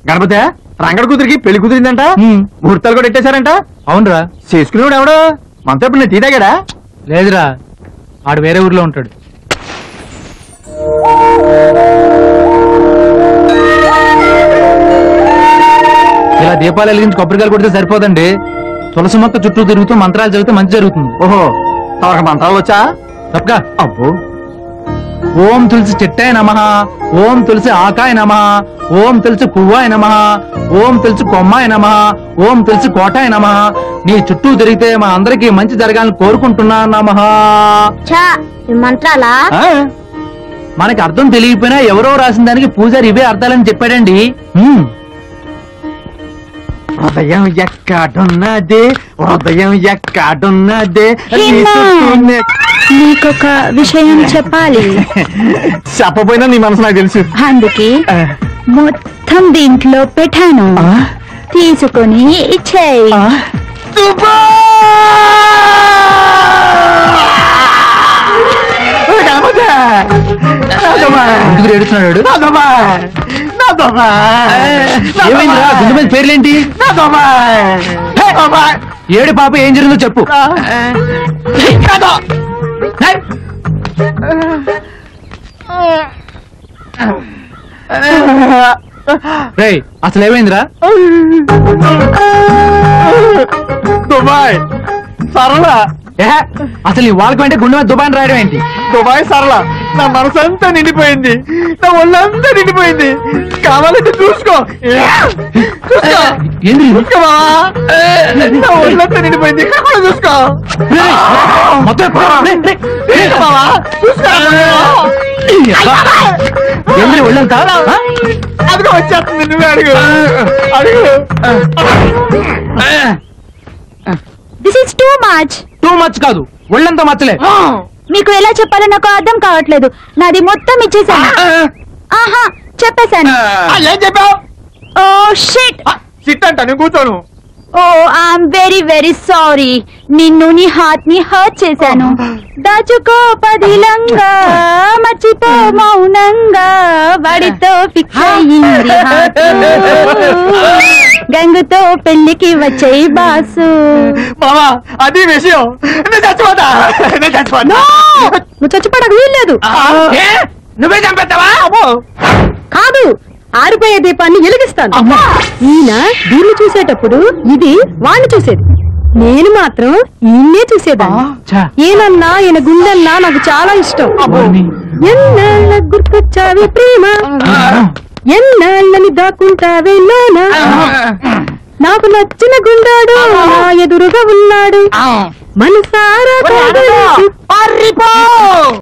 గణపతి రంగడ కూతురికి పెళ్లి కుదిరిందంట హ్మ్. ముహూర్తాలు కూడా ఎట్టేశారంట అవునరా చేసుకునేవాడు ఎవడు మనతో ఇప్పుడు నేను టీ తాగాడా లేదురా ఆడు వేరే ఊర్లో ఉంటాడు ఇలా దీపాలు వెలిగించి కొబ్బరికాయలు కొడితే సరిపోదండి తులసి మొక్క చుట్టూ తిరుగుతూ మంత్రాలు చదివితే మంచి జరుగుతుంది ఓహో తమకు మంత్రాలు వచ్చా తప్పగా అబ్బో ఓం తులసి చెట్టాయ నమ ఓం తులసి ఆకాయ నమ ఓం తులసి పువ్వాయ నమ ఓం తులసి కొమ్మాయ నమ ఓం తులసి కోటాయ నమ నీ చుట్టూ తిరిగితే మా అందరికీ మంచి జరగాలని కోరుకుంటున్నా నమ చా ఈ మంత్రాలా ఆ? మనకి అర్థం తెలియకపోయినా ఎవరో రాసిన దానికి పూజారి ఇవే అర్థాలని చెప్పాడండి హ్మ్. హృదయం ఎక్కడున్నది హృదయం ఎక్కడున్నది నీ ఏమ్మా? చుట్టూనే- నీకొక విషయం చెప్పాలి చెప్పపోయినా నీ మనసు నాకు తెలుసు అందుకే ఆ, మొత్తం దీంట్లో పెట్టాను ఆ, తీసుకొని ఇచ్చేయి ఆ. తుఫా! ఓ గణపతి! నా తుఫా! ఎందుకు ఏడుస్తున్నాడు నా తుఫా! నా తుఫా! నా ఏమైందిరా తుఫా! గుండె మీద పేర్లేంటి నా తుఫా! హే, తుఫా! ఏడు పాప ఏం జరిగిందో చెప్పు నా తుఫా! హే! రేయ్ అసలు ఏమైందిరా దుబాయ్ సరళ ఏహే, అసలు ఈ వాళ్ళకి అంటే గుండె మీద దుబాన్ రాయడం ఏంటి దుబాయ్ సరళ నా మనసంతా నిండిపోయింది నా ఒళ్ళంతా నిండిపోయింది కావాలంటే చూసుకో చూసుకో ఏంది ఇది? చూసుకో బావా. నా ఒళ్ళంతా నిండిపోయింది ఇక్కడ కూడా చూసుకో రేయ్, మొత్తం ఎప్పుడు? రేయ్, రేయ్, రేయ్. చూసుకో బావా. చూసుకో ఏంది ఒళ్ళంతా ఆ? అదిగో వచ్చేస్తుంది నువ్వే అడుగు అడుగు this is too much too much కాదు ఒళ్ళంతా మచ్చలే మీకు ఎలా చెప్పాలో నాకు అర్థం కావట్లేదు నాది మొత్తం ఇచ్చేసాను ఆహా చెప్పేశాను ఆ, ఏం చెప్పావు ఓ షిట్ సిట్ అంట నేను కూర్చోను oh I'm very very sorry నిన్ను నీ హార్ట్ ని హర్ట్ చేశాను దాచుకో పదిలంగా మర్చిపో మౌనంగా వాడితో ఫిక్స్ అయ్యింది heart. గంగుతో పెళ్లికి వచ్చేయి బాసు బావా అది విషయం నేను చచ్చిపోతా నేను చచ్చిపోతా నువ్వు చచ్చిపోవడానికి వీల్లేదు ఏ? నువ్వే చంపేస్తావా అమ్మో కాదు ఆరిపోయే దీపాన్ని వెలిగిస్తాను అమ్మా. ఈయన దీన్ని చూసేటప్పుడు ఇది వాణ్ణి చూసేది నేను మాత్రం ఈయన్నే చూసేదాన్ని ఛా. ఈయనన్నా ఈయన గుండెన్నా నాకు చాలా ఇష్టం వాణ్ణి. ఎన్నాళ్ళ గుర్తొచ్చావే ప్రేమ ఎన్నాళ్ళని దాక్కుంటావే లోన నాకు నచ్చిన గుండాడు నా ఎదురుగా ఉన్నాడు మనసారా కాదలేసి